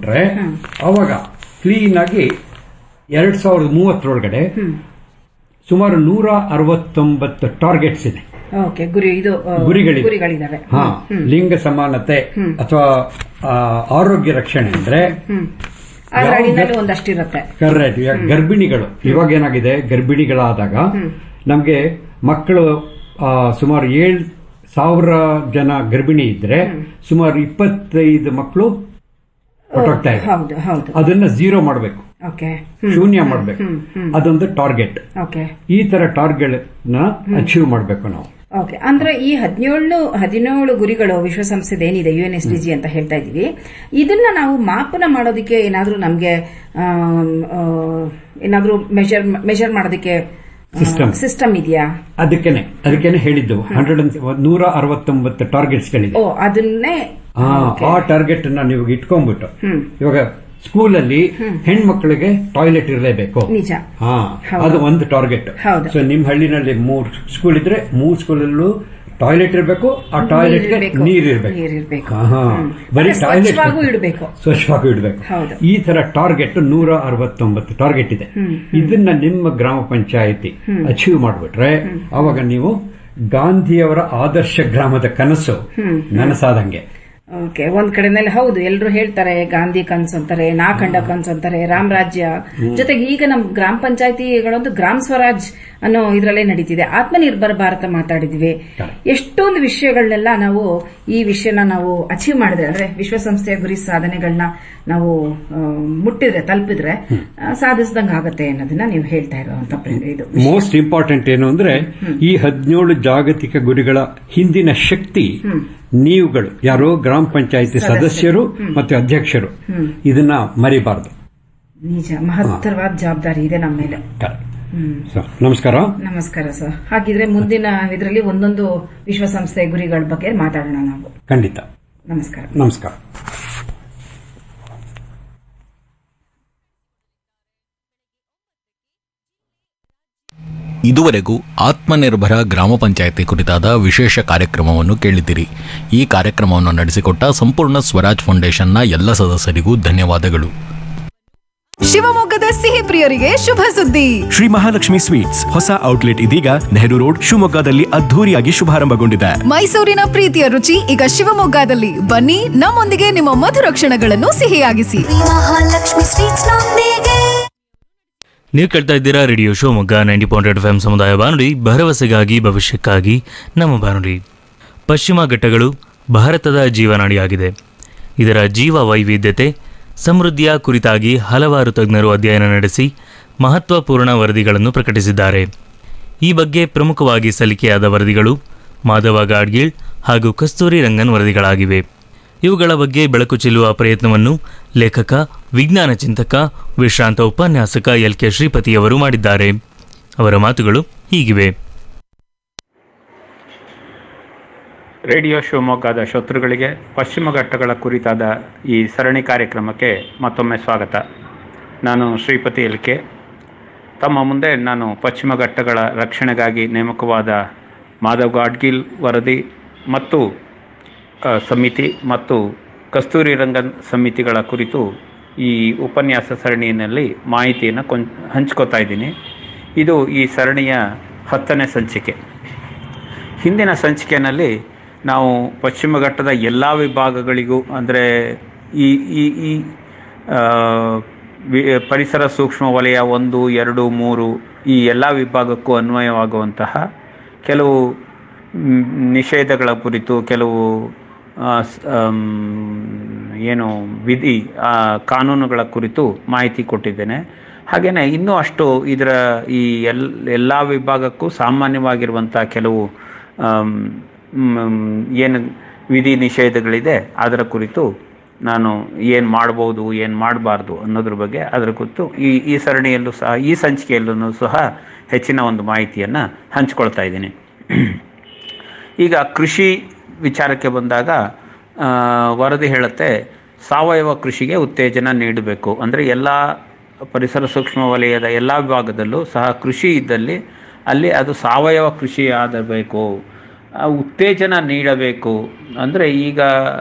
ಮಾಡ್ಕೊಂಡ್ರೆ ಅವಾಗ ಕ್ಲೀನ್ ಆಗಿ ಎರಡ್ ಸಾವಿರದ ಮೂವತ್ತರೊಳಗಡೆ ಸುಮಾರು ನೂರ ಅರವತ್ತೊಂಬತ್ತು ಟಾರ್ಗೆಟ್ಸ್ ಇದೆ ಓಕೆ ಗುರಿ ಇದು ಆ, ಗುರಿಗಳಿವೆ. ಗುರಿಗಳಿದಾವೆ ಹಾ ಲಿಂಗ ಸಮಾನತೆ ಅಥವಾ ಆ, ಆರೋಗ್ಯ ರಕ್ಷಣೆ ಅಂದ್ರೆ ಹ್ಮ್ ಅದ್ರ ಯಾವ ಅಡಿನಲ್ಲಿ ಒಂದಷ್ಟಿರುತ್ತೆ ಕರೆಕ್ಟ್ ಗರ್ಭಿಣಿಗಳು ಇವಾಗ ಏನಾಗಿದೆ ಗರ್ಭಿಣಿಗಳಾದಾಗ ನಮಗೆ ಮಕ್ಕಳು ಆ, ಸುಮಾರು ಏಳ್ ಸಾವಿರ ಜನ ಗರ್ಭಿಣಿ ಇದ್ರೆ ಸುಮಾರು ಇಪ್ಪತ್ತೈದು ಮಕ್ಕಳು ಹೊರಟೋಗ್ತಾ ಇದೆ ಹೌದು ಹೌದು ಅದನ್ನ ಝೀರೋ ಮಾಡಬೇಕು ಓಕೆ ಶೂನ್ಯ ಮಾಡಬೇಕು ಅದೊಂದು ಟಾರ್ಗೆಟ್ ಓಕೆ ಈ ತರ ಟಾರ್ಗೆಟ್ ನ ಅಚೀವ್ ಮಾಡಬೇಕು ನಾವು ಓಕೆ ಅಂದ್ರೆ ಈ ಹದಿನೇಳು ಹದಿನೇಳು ಗುರಿಗಳು ವಿಶ್ವಸಂಸ್ಥೆದ ಏನಿದೆ U N S D G ಅಂತ ಹೇಳ್ತಾ ಇದೀವಿ ಇದನ್ನ ನಾವು ಮಾಪನ ಮಾಡೋದಕ್ಕೆ ಏನಾದ್ರೂ ನಮ್ಗೆ ಆಮ್, ಆ, ಏನಾದ್ರೂ ಮೆಜರ್ ಮೆಜರ್ ಮಾಡೋದಕ್ಕೆ System. ಸಿಸ್ಟಮ್ ಇದೆಯಾ ಅದಕ್ಕೇನೆ ಅದಕ್ಕೇನೆ ಹೇಳಿದ್ದು ಹಂಡ್ರೆಡ್ ನೂರ ಅರವತ್ತೊಂಬತ್ತು ಟಾರ್ಗೆಟ್ಸ್ ಗಳಿದೆ ಓ ಅದನ್ನೇ ಆ, ಆ ಟಾರ್ಗೆಟ್ ನ ನೀವು ಇಟ್ಕೊಂಡ್ಬಿಟ್ಟು ಹ್ಮ್. ಇವಾಗ ಸ್ಕೂಲಲ್ಲಿ ಹೆಣ್ಮಕ್ಳಿಗೆ ಟಾಯ್ಲೆಟ್ ಇರಲೇಬೇಕು ನಿಜ ಹಾ ಹೌದು. ಅದು ಒಂದು ಟಾರ್ಗೆಟ್ ಹೌದು. ಸೊ ನಿಮ್ ಹಳ್ಳಿನಲ್ಲಿ ಮೂರ್ ಸ್ಕೂಲ್ ಇದ್ರೆ ಮೂರ್ ಸ್ಕೂಲಲ್ಲೂ ಟಾಯ್ಲೆಟ್ ಇರಬೇಕು ಆ ಟಾಯ್ಲೆಟ್ಗೆ ನೀರಿರ್ಬೇಕು. ನೀರ್ ಇರಬೇಕು ನೀರಿರ್ಬೇಕು. ಹಾ ಹ್ಮ್. ಬರೀ ಮತ್ತೆ ಟಾಯ್ಲೆಟ್ ಸ್ವಚ್ಛವಾಗೂ ಇಡ್ಬೇಕು. ಸ್ವಚ್ಛವಾಗೂ ಇಡಬೇಕು ಹೌದು. ಈ ತರ ಟಾರ್ಗೆಟ್ ನೂರ ಅರವತ್ತೊಂಬತ್ತು ಟಾರ್ಗೆಟ್ ಇದೆ ಇದನ್ನ ನಿಮ್ಮ ಗ್ರಾಮ ಪಂಚಾಯಿತಿ ಅಚೀವ್ ಮಾಡ್ಬಿಟ್ರೆ ಅವಾಗ ನೀವು ಗಾಂಧಿಯವರ ಆದರ್ಶ ಗ್ರಾಮದ ಕನಸು ನನಸಾದಂಗೆ ಓಕೆ ಒಂದ್ ಕಡೆನಲ್ಲಿ ಹೌದು ಎಲ್ಲರೂ ಹೇಳ್ತಾರೆ ಗಾಂಧಿ ಕನ್ಸು ಅಂತಾರೆ ನಾ ಕಂಡ ಕನ್ಸು ಅಂತಾರೆ ರಾಮ್ ರಾಜ್ಯ ಜೊತೆಗೆ ಈಗ ನಮ್ ಗ್ರಾಮ ಪಂಚಾಯತಿಗಳೊಂದು ಗ್ರಾಮ ಸ್ವರಾಜ್ ಅನ್ನೋ ಇದ್ರಲ್ಲೇ ನಡೀತಿದೆ ಆತ್ಮನಿರ್ಭರ ಭಾರತ ಮಾತಾಡಿದ್ವಿ ಎಷ್ಟೊಂದು ವಿಷಯಗಳನ್ನೆಲ್ಲ ನಾವು ಈ ವಿಷಯನ ನಾವು ಅಚೀವ್ ಮಾಡಿದ್ರೆ ಅಂದ್ರೆ ವಿಶ್ವಸಂಸ್ಥೆಯ ಗುರಿ ಸಾಧನೆಗಳನ್ನ ನಾವು ಆ, ಮುಟ್ಟಿದ್ರೆ ತಲುಪಿದ್ರೆ ಸಾಧಿಸಿದಂಗ ಆಗತ್ತೆ ಅನ್ನೋದನ್ನ ನೀವು ಹೇಳ್ತಾ ಇರುವಂತ ಇದು ಮೋಸ್ಟ್ ಇಂಪಾರ್ಟೆಂಟ್ ಏನು ಅಂದ್ರೆ ಈ ಹದಿನೇಳು ಜಾಗತಿಕ ಗುರಿಗಳ ಹಿಂದಿನ ಶಕ್ತಿ ನೀವುಗಳು ಯಾರೋ ಗ್ರಾಮ ಪಂಚಾಯಿತಿ ಸದಸ್ಯರು ಮತ್ತು ಅಧ್ಯಕ್ಷರು ಇದನ್ನ ಮರಿಬಾರದು ನಿಜ ಮಹತ್ತರವಾದ ಜವಾಬ್ದಾರಿ ಇದೆ ನಮ್ಮ ಮೇಲೆ ಹ್ಮ್ ಸೊ, ನಮಸ್ಕಾರ ನಮಸ್ಕಾರ ಸರ್ ಹಾಗಿದ್ರೆ ಮುಂದಿನ ಇದರಲ್ಲಿ ಒಂದೊಂದು ವಿಶ್ವಸಂಸ್ಥೆ ಗುರಿಗಳ ಬಗ್ಗೆ ಮಾತಾಡೋಣ ನಾವು ಖಂಡಿತ ನಮಸ್ಕಾರ ನಮಸ್ಕಾರ ಇದುವರೆಗೂ ಆತ್ಮನಿರ್ಭರ ಗ್ರಾಮ ಪಂಚಾಯತಿ ಕುರಿತಾದ ವಿಶೇಷ ಕಾರ್ಯಕ್ರಮವನ್ನು ಕೇಳಿದಿರಿ ಈ ಕಾರ್ಯಕ್ರಮವನ್ನು ನಡೆಸಿಕೊಟ್ಟ ಸಂಪೂರ್ಣ ಸ್ವರಾಜ್ ಫೌಂಡೇಶನ್ನ ಎಲ್ಲ ಸದಸ್ಯರಿಗೂ ಧನ್ಯವಾದಗಳು ಶಿವಮೊಗ್ಗದ ಸಿಹಿ ಪ್ರಿಯರಿಗೆ ಶುಭ ಸುದ್ದಿ ಶ್ರೀ ಮಹಾಲಕ್ಷ್ಮಿ ಸ್ವೀಟ್ಸ್ ಹೊಸ ಔಟ್ಲೆಟ್ ಇದೀಗ ನೆಹರು ರೋಡ್ ಶಿವಮೊಗ್ಗದಲ್ಲಿ ಅದ್ಧೂರಿಯಾಗಿ ಶುಭಾರಂಭಗೊಂಡಿದೆ ಮೈಸೂರಿನ ಪ್ರೀತಿಯ ರುಚಿ ಈಗ ಶಿವಮೊಗ್ಗದಲ್ಲಿ ಬನ್ನಿ ನಮ್ಮೊಂದಿಗೆ ನಿಮ್ಮ ಮಧುರ ಕ್ಷಣಗಳನ್ನು ಸಿಹಿಯಾಗಿಸಿ ಮಹಾಲಕ್ಷ್ಮಿ ಸ್ವೀಟ್ಸ್ ನೊಂದಿಗೆ ನೀವು ಕೇಳ್ತಾ ಇದ್ದೀರಾ radio Shivamogga ninety point eight F M ಸಮುದಾಯ ಬಾನುಲಿ ಭರವಸೆಗಾಗಿ ಭವಿಷ್ಯಕ್ಕಾಗಿ ನಮ್ಮ ಬಾನುಲಿ ಪಶ್ಚಿಮ ಘಟ್ಟಗಳು ಭಾರತದ ಜೀವನಾಡಿಯಾಗಿದೆ ಇದರ ಜೀವ ವೈವಿಧ್ಯತೆ ಸಮೃದ್ಧಿಯ ಕುರಿತಾಗಿ ಹಲವಾರು ತಜ್ಞರು ಅಧ್ಯಯನ ನಡೆಸಿ ಮಹತ್ವಪೂರ್ಣ ವರದಿಗಳನ್ನು ಪ್ರಕಟಿಸಿದ್ದಾರೆ ಈ ಬಗ್ಗೆ ಪ್ರಮುಖವಾಗಿ ಸಲ್ಲಿಕೆಯಾದ ವರದಿಗಳು ಮಾಧವ ಗಾಡ್ಗೀಳ್ ಹಾಗೂ ಕಸ್ತೂರಿ ರಂಗನ್ ವರದಿಗಳಾಗಿವೆ ಇವುಗಳ ಬಗ್ಗೆ ಬೆಳಕು ಚೆಲ್ಲುವ ಪ್ರಯತ್ನವನ್ನು ಲೇಖಕ ವಿಜ್ಞಾನ ಚಿಂತಕ ವಿಶ್ರಾಂತ ಉಪನ್ಯಾಸಕ ಎಲ್ ಕೆ ಶ್ರೀಪತಿಯವರು ಮಾಡಿದ್ದಾರೆ ಅವರ ಮಾತುಗಳು ಹೀಗಿವೆ ರೇಡಿಯೋ ಶಿವಮೊಗ್ಗದ ಶ್ರೋತೃಗಳಿಗೆ ಪಶ್ಚಿಮ ಘಟ್ಟಗಳ ಕುರಿತಾದ ಈ ಸರಣಿ ಕಾರ್ಯಕ್ರಮಕ್ಕೆ ಮತ್ತೊಮ್ಮೆ ಸ್ವಾಗತ ನಾನು ಶ್ರೀಪತಿ ಎಲ್ ಕೆ ತಮ್ಮ ಮುಂದೆ ನಾನು ಪಶ್ಚಿಮ ಘಟ್ಟಗಳ ರಕ್ಷಣೆಗಾಗಿ ನೇಮಕವಾದ ಮಾಧವ್ ಗಾಡ್ಗಿಲ್ ವರದಿ ಮತ್ತು ಆ, ಸಮಿತಿ ಮತ್ತು ಕಸ್ತೂರಿ ರಂಗನ್ ಸಮಿತಿಗಳ ಕುರಿತು ಈ ಉಪನ್ಯಾಸ ಸರಣಿಯಲ್ಲಿ ಮಾಹಿತಿಯನ್ನು ಕೊಂಚ ಹಂಚ್ಕೋತಾ ಇದ್ದೀನಿ ಇದು ಈ ಸರಣಿಯ ಹತ್ತನೇ ಸಂಚಿಕೆ ಹಿಂದಿನ ಸಂಚಿಕೆಯಲ್ಲಿ ನಾವು ಪಶ್ಚಿಮ ಘಟ್ಟದ ಎಲ್ಲ ವಿಭಾಗಗಳಿಗೂ ಅಂದರೆ ಈ ಈ ಈ ಆ, ವಿ- ಪರಿಸರ ಸೂಕ್ಷ್ಮ ವಲಯ ಒಂದು ಎರಡು ಮೂರು ಈ ಎಲ್ಲ ವಿಭಾಗಕ್ಕೂ ಅನ್ವಯವಾಗುವಂತಹ ಕೆಲವು ಮ್, ನಿಷೇಧಗಳ ಕುರಿತು ಕೆಲವು ಆ, ಸ್- ಆಮ್, ಏನು ವಿಧಿ ಆ, ಕಾನೂನುಗಳ ಕುರಿತು ಮಾಹಿತಿ ಕೊಟ್ಟಿದ್ದೇನೆ ಹಾಗೆಯೇ ಇನ್ನೂ ಅಷ್ಟು ಇದರ ಈ ಎಲ್ ಎಲ್ಲ ವಿಭಾಗಕ್ಕೂ ಸಾಮಾನ್ಯವಾಗಿರುವಂಥ ಕೆಲವು ಆಮ್, ಮ್, ಏನು ವಿಧಿ ನಿಷೇಧಗಳಿದೆ ಅದರ ಕುರಿತು ನಾನು ಏನು ಮಾಡ್ಬೋದು ಏನು ಮಾಡಬಾರ್ದು ಅನ್ನೋದ್ರ ಬಗ್ಗೆ ಅದರ ಕುರಿತು ಈ ಈ ಸರಣಿಯಲ್ಲೂ ಸಹ ಈ ಸಂಚಿಕೆಯಲ್ಲೂ ಸಹ ಹೆಚ್ಚಿನ ಒಂದು ಮಾಹಿತಿಯನ್ನು ಹಂಚ್ಕೊಳ್ತಾ ಇದ್ದೀನಿ ಈಗ ಕೃಷಿ ವಿಚಾರಕ್ಕೆ ಬಂದಾಗ ಆ, ವರದಿ ಹೇಳುತ್ತೆ ಸಾವಯವ ಕೃಷಿಗೆ ಉತ್ತೇಜನ ನೀಡಬೇಕು ಅಂದರೆ ಎಲ್ಲ ಪರಿಸರ ಸೂಕ್ಷ್ಮ ವಲಯದ ಎಲ್ಲ ವಿಭಾಗದಲ್ಲೂ ಸಹ ಕೃಷಿ ಇದ್ದಲ್ಲಿ ಅಲ್ಲಿ ಅದು ಸಾವಯವ ಕೃಷಿ ಆಗಬೇಕು ಆ, ಉತ್ತೇಜನ ನೀಡಬೇಕು ಅಂದರೆ ಈಗ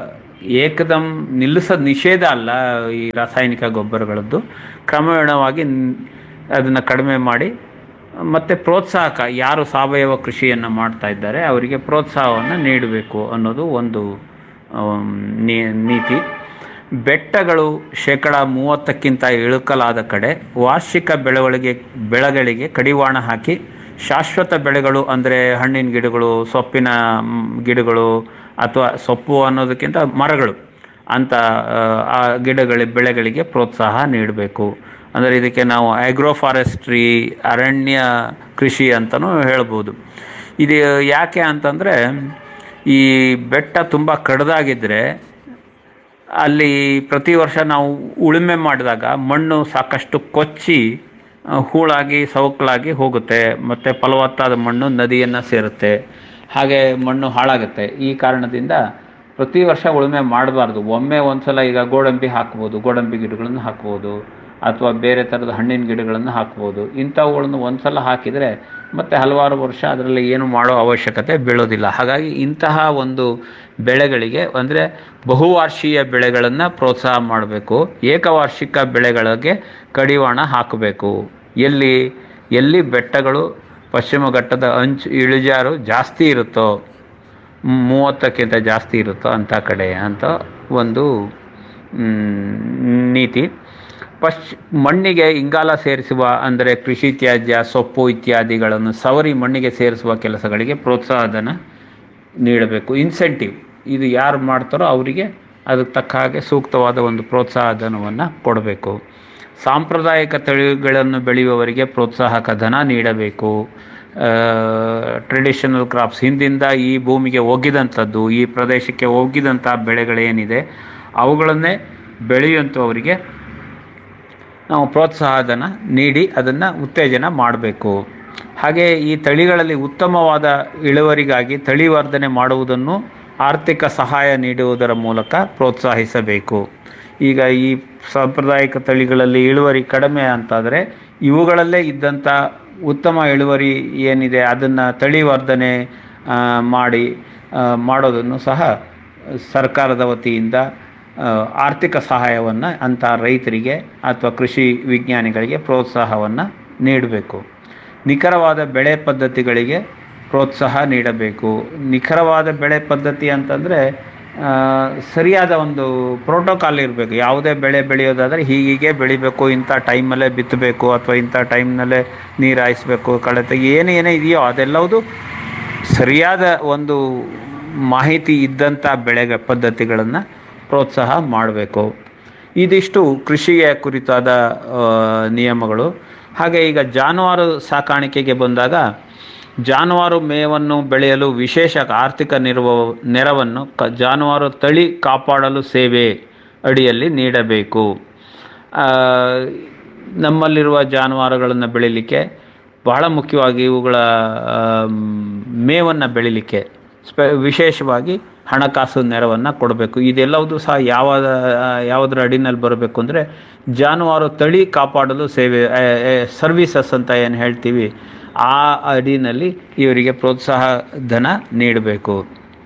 ಏಕದಂ ನಿಲ್ಲಿಸೋದು ನಿಷೇಧ ಅಲ್ಲ ಈ ರಾಸಾಯನಿಕ ಗೊಬ್ಬರಗಳದ್ದು ಕ್ರಮೇಣವಾಗಿ ನ್- ಅದನ್ನ ಕಡಿಮೆ ಮಾಡಿ ಮತ್ತೆ ಪ್ರೋತ್ಸಾಹಕ ಯಾರು ಸಾವಯವ ಕೃಷಿಯನ್ನು ಮಾಡ್ತಾ ಇದ್ದಾರೆ ಅವರಿಗೆ ಪ್ರೋತ್ಸಾಹವನ್ನು ನೀಡಬೇಕು ಅನ್ನೋದು ಒಂದು ಆಮ್, ನೀ- ನೀತಿ ಬೆಟ್ಟಗಳು ಶೇಕಡ ಮೂವತ್ತಕ್ಕಿಂತ ಇಳುಕಲಾದ ಕಡೆ ವಾರ್ಷಿಕ ಬೆಳವಣಿಗೆ ಬೆಳೆಗಳಿಗೆ ಕಡಿವಾಣ ಹಾಕಿ ಶಾಶ್ವತ ಬೆಳೆಗಳು ಅಂದರೆ ಹಣ್ಣಿನ ಗಿಡಗಳು ಸೊಪ್ಪಿನ ಮ್, ಗಿಡಗಳು ಅಥವಾ ಸೊಪ್ಪು ಅನ್ನೋದಕ್ಕಿಂತ ಮರಗಳು ಅಂತ ಆ, ಆ ಗಿಡಗಳ ಬೆಳೆಗಳಿಗೆ ಪ್ರೋತ್ಸಾಹ ನೀಡಬೇಕು ಅಂದರೆ ಇದಕ್ಕೆ ನಾವು ಆಗ್ರೋ ಫಾರೆಸ್ಟ್ರಿ ಅರಣ್ಯ ಕೃಷಿ ಅಂತಲೂ ಹೇಳ್ಬೋದು ಇದು ಯಾಕೆ ಅಂತಂದರೆ ಈ ಬೆಟ್ಟ ತುಂಬ ಕಡ್ದಾಗಿದ್ದರೆ ಅಲ್ಲಿ ಪ್ರತಿ ವರ್ಷ ನಾವು ಉಳುಮೆ ಮಾಡಿದಾಗ ಮಣ್ಣು ಸಾಕಷ್ಟು ಕೊಚ್ಚಿ ಆ, ಹೂಳಾಗಿ ಸವಕಲಾಗಿ ಹೋಗುತ್ತೆ ಮತ್ತು ಫಲವತ್ತಾದ ಮಣ್ಣು ನದಿಯನ್ನು ಸೇರುತ್ತೆ ಹಾಗೆ ಮಣ್ಣು ಹಾಳಾಗುತ್ತೆ ಈ ಕಾರಣದಿಂದ ಪ್ರತಿ ವರ್ಷ ಉಳುಮೆ ಮಾಡಬಾರ್ದು ಒಮ್ಮೆ ಒಂದ್ಸಲ ಈಗ ಗೋಡಂಬಿ ಹಾಕ್ಬೋದು ಗೋಡಂಬಿ ಗಿಡಗಳನ್ನು ಹಾಕ್ಬೋದು ಅಥವಾ ಬೇರೆ ಥರದ ಹಣ್ಣಿನ ಗಿಡಗಳನ್ನು ಹಾಕ್ಬೋದು ಇಂಥವುಗಳನ್ನು ಒಂದ್ಸಲ ಹಾಕಿದರೆ ಮತ್ತೆ ಹಲವಾರು ವರ್ಷ ಅದರಲ್ಲಿ ಏನು ಮಾಡೋ ಅವಶ್ಯಕತೆ ಬೀಳೋದಿಲ್ಲ ಹಾಗಾಗಿ ಇಂತಹ ಒಂದು ಬೆಳೆಗಳಿಗೆ ಅಂದರೆ ಬಹುವಾರ್ಷೀಯ ಬೆಳೆಗಳನ್ನು ಪ್ರೋತ್ಸಾಹ ಮಾಡಬೇಕು ಏಕವಾರ್ಷಿಕ ಬೆಳೆಗಳಿಗೆ ಕಡಿವಾಣ ಹಾಕಬೇಕು ಎಲ್ಲಿ ಎಲ್ಲಿ ಬೆಟ್ಟಗಳು ಪಶ್ಚಿಮ ಘಟ್ಟದ ಅಂಚು ಇಳಿಜಾರು ಜಾಸ್ತಿ ಇರುತ್ತೋ ಮ್, ಮೂವತ್ತಕ್ಕಿಂತ ಜಾಸ್ತಿ ಇರುತ್ತೋ ಅಂಥ ಕಡೆ ಅಂತ ಒಂದು ಮ್, ನೀತಿ ಪಶ್ ಮಣ್ಣಿಗೆ ಇಂಗಾಲ ಸೇರಿಸುವ ಅಂದರೆ ಕೃಷಿ ತ್ಯಾಜ್ಯ ಸೊಪ್ಪು ಇತ್ಯಾದಿಗಳನ್ನು ಸವರಿ ಮಣ್ಣಿಗೆ ಸೇರಿಸುವ ಕೆಲಸಗಳಿಗೆ ಪ್ರೋತ್ಸಾಹಧನ ನೀಡಬೇಕು ಇನ್ಸೆಂಟಿವ್ ಇದು ಯಾರು ಮಾಡ್ತಾರೋ ಅವರಿಗೆ ಅದಕ್ಕೆ ತಕ್ಕ ಹಾಗೆ ಸೂಕ್ತವಾದ ಒಂದು ಪ್ರೋತ್ಸಾಹ ಧನವನ್ನು ಕೊಡಬೇಕು ಸಾಂಪ್ರದಾಯಿಕ ತಳಿಗಳನ್ನು ಬೆಳೆಯುವವರಿಗೆ ಪ್ರೋತ್ಸಾಹಕ ಧನ ನೀಡಬೇಕು ಟ್ರೆಡಿಷನಲ್ ಕ್ರಾಪ್ಸ್ ಹಿಂದಿಂದ ಈ ಭೂಮಿಗೆ ಒಗ್ಗಿದಂಥದ್ದು ಈ ಪ್ರದೇಶಕ್ಕೆ ಒಗ್ಗಿದಂಥ ಬೆಳೆಗಳೇನಿದೆ ಅವುಗಳನ್ನೇ ಬೆಳೆಯುವಂಥವರಿಗೆ ನಾವು ಪ್ರೋತ್ಸಾಹಧನ ನೀಡಿ ಅದನ್ನು ಉತ್ತೇಜನ ಮಾಡಬೇಕು ಹಾಗೆ ಈ ತಳಿಗಳಲ್ಲಿ ಉತ್ತಮವಾದ ಇಳುವರಿಗಾಗಿ ತಳಿ ವರ್ಧನೆ ಮಾಡುವುದನ್ನು ಆರ್ಥಿಕ ಸಹಾಯ ನೀಡುವುದರ ಮೂಲಕ ಪ್ರೋತ್ಸಾಹಿಸಬೇಕು ಈಗ ಈ ಸಾಂಪ್ರದಾಯಿಕ ತಳಿಗಳಲ್ಲಿ ಇಳುವರಿ ಕಡಿಮೆ ಅಂತಾದರೆ ಇವುಗಳಲ್ಲೇ ಇದ್ದಂಥ ಉತ್ತಮ ಇಳುವರಿ ಏನಿದೆ ಅದನ್ನು ತಳಿ ವರ್ಧನೆ ಆ, ಮಾಡಿ ಆ, ಮಾಡೋದನ್ನು ಸಹ ಸರ್ಕಾರದ ವತಿಯಿಂದ ಆ, ಆರ್ಥಿಕ ಸಹಾಯವನ್ನು ಅಂಥ ರೈತರಿಗೆ ಅಥವಾ ಕೃಷಿ ವಿಜ್ಞಾನಿಗಳಿಗೆ ಪ್ರೋತ್ಸಾಹವನ್ನು ನೀಡಬೇಕು ನಿಖರವಾದ ಬೆಳೆ ಪದ್ಧತಿಗಳಿಗೆ ಪ್ರೋತ್ಸಾಹ ನೀಡಬೇಕು ನಿಖರವಾದ ಬೆಳೆ ಪದ್ಧತಿ ಅಂತಂದರೆ ಸರಿಯಾದ ಒಂದು ಪ್ರೋಟೋಕಾಲ್ ಇರಬೇಕು ಯಾವುದೇ ಬೆಳೆ ಬೆಳೆಯೋದಾದರೆ ಹೀಗೀಗೆ ಬೆಳಿಬೇಕು ಇಂಥ ಟೈಮಲ್ಲೇ ಬಿತ್ತಬೇಕು ಅಥವಾ ಇಂಥ ಟೈಮ್ನಲ್ಲೇ ನೀರು ಹಾಯಿಸ್ಬೇಕು ಕಳೆ ತೆಗಿ ಏನು ಏನೇ ಇದೆಯೋ ಅದೆಲ್ಲವುದು ಸರಿಯಾದ ಒಂದು ಮಾಹಿತಿ ಇದ್ದಂಥ ಬೆಳೆಗ ಪದ್ಧತಿಗಳನ್ನು ಪ್ರೋತ್ಸಾಹ ಮಾಡಬೇಕು ಇದಿಷ್ಟು ಕೃಷಿಯ ಕುರಿತಾದ ಆ, ನಿಯಮಗಳು ಹಾಗೆ ಈಗ ಜಾನುವಾರು ಸಾಕಾಣಿಕೆಗೆ ಬಂದಾಗ ಜಾನುವಾರು ಮೇವನ್ನು ಬೆಳೆಯಲು ವಿಶೇಷ ಆರ್ಥಿಕ ನೆರವು ನೆರವನ್ನು ಕ ಜಾನುವಾರು ತಳಿ ಕಾಪಾಡಲು ಸೇವೆ ಅಡಿಯಲ್ಲಿ ನೀಡಬೇಕು ಆ, ನಮ್ಮಲ್ಲಿರುವ ಜಾನುವಾರುಗಳನ್ನು ಬೆಳೀಲಿಕ್ಕೆ ಬಹಳ ಮುಖ್ಯವಾಗಿ ಇವುಗಳ ಮೇವನ್ನು ಬೆಳೀಲಿಕ್ಕೆ ಸ್ಪೆ ವಿಶೇಷವಾಗಿ ಹಣಕಾಸು ನೆರವನ್ನು ಕೊಡಬೇಕು ಇದೆಲ್ಲವೂ ಸಹ ಯಾವ ಯಾವುದರ ಅಡಿನಲ್ಲಿ ಬರಬೇಕು ಅಂದರೆ ಜಾನುವಾರು ತಳಿ ಕಾಪಾಡಲು ಸೇವೆ ಸರ್ವೀಸಸ್ ಅಂತ ಏನು ಹೇಳ್ತೀವಿ ಆ ಅಡಿನಲ್ಲಿ ಇವರಿಗೆ ಪ್ರೋತ್ಸಾಹ ಧನ ನೀಡಬೇಕು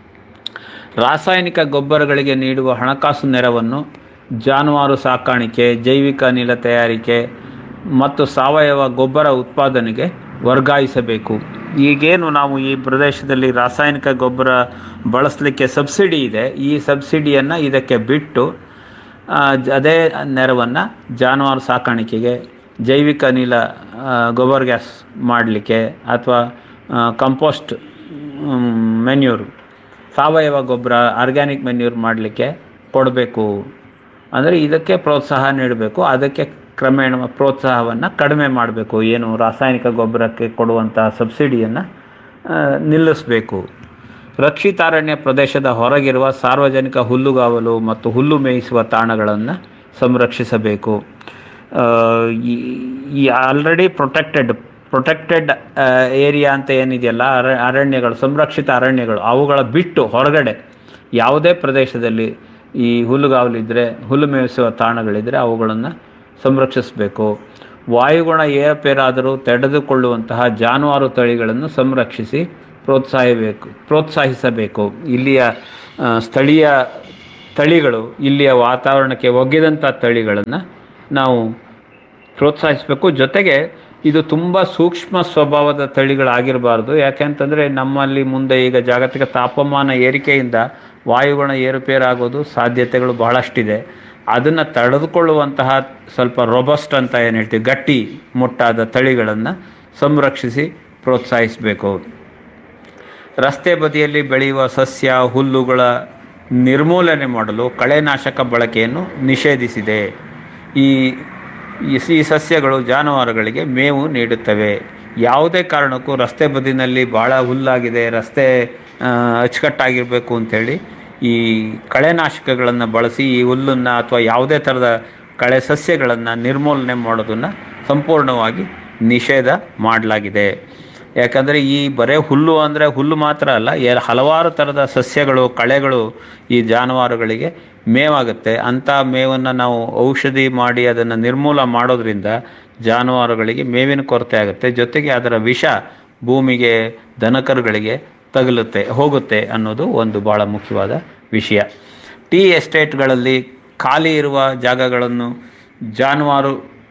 ರಾಸಾಯನಿಕ ಗೊಬ್ಬರಗಳಿಗೆ ನೀಡುವ ಹಣಕಾಸು ನೆರವನ್ನು ಜಾನುವಾರು ಸಾಕಾಣಿಕೆ ಜೈವಿಕ ಅನಿಲ ತಯಾರಿಕೆ ಮತ್ತು ಸಾವಯವ ಗೊಬ್ಬರ ಉತ್ಪಾದನೆಗೆ ವರ್ಗಾಯಿಸಬೇಕು ಈಗೇನು ನಾವು ಈ ಪ್ರದೇಶದಲ್ಲಿ ರಾಸಾಯನಿಕ ಗೊಬ್ಬರ ಬಳಸಲಿಕ್ಕೆ ಸಬ್ಸಿಡಿ ಇದೆ ಈ ಸಬ್ಸಿಡಿಯನ್ನು ಇದಕ್ಕೆ ಬಿಟ್ಟು ಆ, ಜ- ಅದೇ ನೆರವನ್ನು ಜಾನುವಾರು ಸಾಕಾಣಿಕೆಗೆ ಜೈವಿಕ ಅನಿಲ ಆ, ಗೊಬ್ಬರ ಗ್ಯಾಸ್ ಮಾಡಲಿಕ್ಕೆ ಅಥವಾ ಕಂಪೋಸ್ಟ್ ಮೆನ್ಯೂರ್ ಸಾವಯವ ಗೊಬ್ಬರ ಆರ್ಗ್ಯಾನಿಕ್ ಮೆನ್ಯೂರ್ ಮಾಡಲಿಕ್ಕೆ ಕೊಡಬೇಕು ಅಂದರೆ ಇದಕ್ಕೆ ಪ್ರೋತ್ಸಾಹ ನೀಡಬೇಕು ಅದಕ್ಕೆ ಕ್ರಮೇಣ ಪ್ರೋತ್ಸಾಹವನ್ನು ಕಡಿಮೆ ಮಾಡಬೇಕು ಏನು ರಾಸಾಯನಿಕ ಗೊಬ್ಬರಕ್ಕೆ ಕೊಡುವಂತಹ ಸಬ್ಸಿಡಿಯನ್ನು ನಿಲ್ಲಿಸಬೇಕು ರಕ್ಷಿತಾರಣ್ಯ ಪ್ರದೇಶದ ಹೊರಗಿರುವ ಸಾರ್ವಜನಿಕ ಹುಲ್ಲುಗಾವಲು ಮತ್ತು ಹುಲ್ಲು ಮೇಯಿಸುವ ತಾಣಗಳನ್ನು ಸಂರಕ್ಷಿಸಬೇಕು ಆ, ಈ- ಈ ಆಲ್ರೆಡಿ ಪ್ರೊಟೆಕ್ಟೆಡ್ ಪ್ರೊಟೆಕ್ಟೆಡ್ ಏರಿಯಾ ಅಂತ ಏನಿದೆಯಲ್ಲ ಅರ ಅರಣ್ಯಗಳು ಸಂರಕ್ಷಿತ ಅರಣ್ಯಗಳು ಅವುಗಳ ಬಿಟ್ಟು ಹೊರಗಡೆ ಯಾವುದೇ ಪ್ರದೇಶದಲ್ಲಿ ಈ ಹುಲ್ಲುಗಾವಲಿದ್ದರೆ ಹುಲ್ಲು ಮೇಯಿಸುವ ತಾಣಗಳಿದ್ದರೆ ಅವುಗಳನ್ನು ಸಂರಕ್ಷಿಸಬೇಕು ವಾಯುಗುಣ ಏರಪೇರಾದರೂ ತಡೆದುಕೊಳ್ಳುವಂತಹ ಜಾನುವಾರು ತಳಿಗಳನ್ನು ಸಂರಕ್ಷಿಸಿ ಪ್ರೋತ್ಸಾಹಬೇಕು ಪ್ರೋತ್ಸಾಹಿಸಬೇಕು ಇಲ್ಲಿಯ ಆ, ಸ್ಥಳೀಯ ತಳಿಗಳು ಇಲ್ಲಿಯ ವಾತಾವರಣಕ್ಕೆ ಒಗ್ಗಿದಂಥ ತಳಿಗಳನ್ನು ನಾವು ಪ್ರೋತ್ಸಾಹಿಸಬೇಕು ಜೊತೆಗೆ ಇದು ತುಂಬ ಸೂಕ್ಷ್ಮ ಸ್ವಭಾವದ ತಳಿಗಳಾಗಿರಬಾರ್ದು ಯಾಕೆಂತಂದರೆ ನಮ್ಮಲ್ಲಿ ಮುಂದೆ ಈಗ ಜಾಗತಿಕ ತಾಪಮಾನ ಏರಿಕೆಯಿಂದ ವಾಯುಗುಣ ಏರುಪೇರಾಗೋದು ಸಾಧ್ಯತೆಗಳು ಬಹಳಷ್ಟಿದೆ ಅದನ್ನು ತಡೆದುಕೊಳ್ಳುವಂತಹ ಸ್ವಲ್ಪ ರೊಬಸ್ಟ್ ಅಂತ ಏನು ಹೇಳ್ತೀವಿ ಗಟ್ಟಿ ಮುಟ್ಟಾದ ತಳಿಗಳನ್ನು ಸಂರಕ್ಷಿಸಿ ಪ್ರೋತ್ಸಾಹಿಸಬೇಕು ರಸ್ತೆ ಬದಿಯಲ್ಲಿ ಬೆಳೆಯುವ ಸಸ್ಯ ಹುಲ್ಲುಗಳ ನಿರ್ಮೂಲನೆ ಮಾಡಲು ಕಳೆನಾಶಕ ಬಳಕೆಯನ್ನು ನಿಷೇಧಿಸಿದೆ ಈ ಈ ಈ ಸಸ್ಯಗಳು ಜಾನುವಾರುಗಳಿಗೆ ಮೇವು ನೀಡುತ್ತವೆ ಯಾವುದೇ ಕಾರಣಕ್ಕೂ ರಸ್ತೆ ಬದಿನಲ್ಲಿ ಭಾಳ ಹುಲ್ಲಾಗಿದೆ ರಸ್ತೆ ಆ, ಅಚ್ಚುಕಟ್ಟಾಗಿರಬೇಕು ಅಂಥೇಳಿ ಈ ಕಳೆನಾಶಕಗಳನ್ನು ಬಳಸಿ ಈ ಹುಲ್ಲನ್ನು ಅಥವಾ ಯಾವುದೇ ಥರದ ಕಳೆ ಸಸ್ಯಗಳನ್ನು ನಿರ್ಮೂಲನೆ ಮಾಡೋದನ್ನು ಸಂಪೂರ್ಣವಾಗಿ ನಿಷೇಧ ಮಾಡಲಾಗಿದೆ ಯಾಕಂದರೆ ಈ ಬರೇ ಹುಲ್ಲು ಅಂದರೆ ಹುಲ್ಲು ಮಾತ್ರ ಅಲ್ಲ ಎ- ಹಲವಾರು ಥರದ ಸಸ್ಯಗಳು ಕಳೆಗಳು ಈ ಜಾನುವಾರುಗಳಿಗೆ ಮೇವಾಗುತ್ತೆ ಅಂಥ ಮೇವನ್ನು ನಾವು ಔಷಧಿ ಮಾಡಿ ಅದನ್ನು ನಿರ್ಮೂಲ ಮಾಡೋದ್ರಿಂದ ಜಾನುವಾರುಗಳಿಗೆ ಮೇವಿನ ಕೊರತೆ ಆಗುತ್ತೆ ಜೊತೆಗೆ ಅದರ ವಿಷ ಭೂಮಿಗೆ ದನಕರುಗಳಿಗೆ ತಗಲುತ್ತೆ ಹೋಗುತ್ತೆ ಅನ್ನೋದು ಒಂದು ಭಾಳ ಮುಖ್ಯವಾದ ವಿಷಯ ಟೀ ಎಸ್ಟೇಟ್ಗಳಲ್ಲಿ ಖಾಲಿ ಇರುವ ಜಾಗಗಳನ್ನು ಜಾನುವಾರು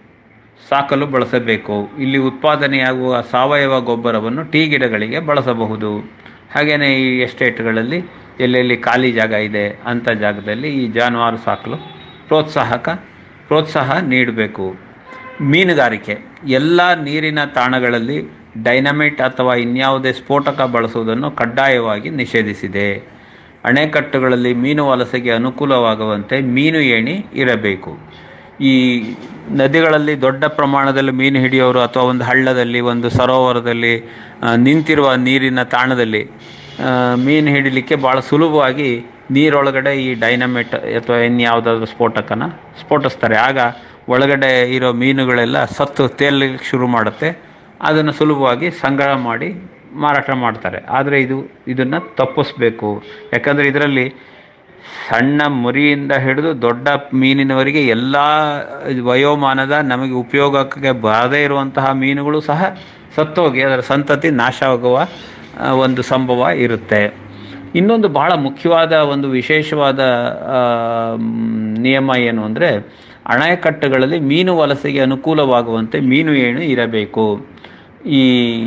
ಸಾಕಲು ಬಳಸಬೇಕು ಇಲ್ಲಿ ಉತ್ಪಾದನೆಯಾಗುವ ಸಾವಯವ ಗೊಬ್ಬರವನ್ನು ಟೀ ಗಿಡಗಳಿಗೆ ಬಳಸಬಹುದು ಹಾಗೆಯೇ ಈ ಎಸ್ಟೇಟ್ಗಳಲ್ಲಿ ಎಲ್ಲೆಲ್ಲಿ ಖಾಲಿ ಜಾಗ ಇದೆ ಅಂಥ ಜಾಗದಲ್ಲಿ ಈ ಜಾನುವಾರು ಸಾಕಲು ಪ್ರೋತ್ಸಾಹಕ ಪ್ರೋತ್ಸಾಹ ನೀಡಬೇಕು ಮೀನುಗಾರಿಕೆ ಎಲ್ಲ ನೀರಿನ ತಾಣಗಳಲ್ಲಿ ಡೈನಮೈಟ್ ಅಥವಾ ಇನ್ಯಾವುದೇ ಸ್ಫೋಟಕ ಬಳಸುವುದನ್ನು ಕಡ್ಡಾಯವಾಗಿ ನಿಷೇಧಿಸಿದೆ ಅಣೆಕಟ್ಟುಗಳಲ್ಲಿ ಮೀನು ವಲಸೆಗೆ ಅನುಕೂಲವಾಗುವಂತೆ ಮೀನು ಏಣಿ ಇರಬೇಕು ಈ ನದಿಗಳಲ್ಲಿ ದೊಡ್ಡ ಪ್ರಮಾಣದಲ್ಲಿ ಮೀನು ಹಿಡಿಯೋರು ಅಥವಾ ಒಂದು ಹಳ್ಳದಲ್ಲಿ ಒಂದು ಸರೋವರದಲ್ಲಿ ಆ, ನಿಂತಿರುವ ನೀರಿನ ತಾಣದಲ್ಲಿ ಆ, ಮೀನು ಹಿಡಿಲಿಕ್ಕೆ ಭಾಳ ಸುಲಭವಾಗಿ ನೀರೊಳಗಡೆ ಈ ಡೈನಮೈಟ್ ಅಥವಾ ಇನ್ಯಾವುದಾದ್ರೂ ಸ್ಫೋಟಕನ ಸ್ಫೋಟಿಸ್ತಾರೆ ಆಗ ಒಳಗಡೆ ಇರೋ ಮೀನುಗಳೆಲ್ಲ ಸತ್ತು ತೇಲಲಿಕ್ಕೆ ಶುರು ಮಾಡುತ್ತೆ ಅದನ್ನು ಸುಲಭವಾಗಿ ಸಂಗ್ರಹ ಮಾಡಿ ಮಾರಾಟ ಮಾಡ್ತಾರೆ ಆದರೆ ಇದು ಇದನ್ನು ತಪ್ಪಿಸ್ಬೇಕು ಯಾಕಂದರೆ ಇದರಲ್ಲಿ ಸಣ್ಣ ಮರಿಯಿಂದ ಹಿಡಿದು ದೊಡ್ಡ ಮೀನಿನವರೆಗೆ ಎಲ್ಲ ವಯೋಮಾನದ ನಮಗೆ ಉಪಯೋಗಕ್ಕೆ ಬಾರದೇ ಇರುವಂತಹ ಮೀನುಗಳು ಸಹ ಸತ್ತೋಗಿ ಅದರ ಸಂತತಿ ನಾಶವಾಗುವ ಆ, ಒಂದು ಸಂಭವ ಇರುತ್ತೆ ಇನ್ನೊಂದು ಬಹಳ ಮುಖ್ಯವಾದ ಒಂದು ವಿಶೇಷವಾದ ಆ, ಮ್, ನಿಯಮ ಏನು ಅಂದರೆ ಅಣೆಕಟ್ಟುಗಳಲ್ಲಿ ಮೀನು ವಲಸೆಗೆ ಅನುಕೂಲವಾಗುವಂತೆ ಮೀನು ಏಣು ಇರಬೇಕು ಈ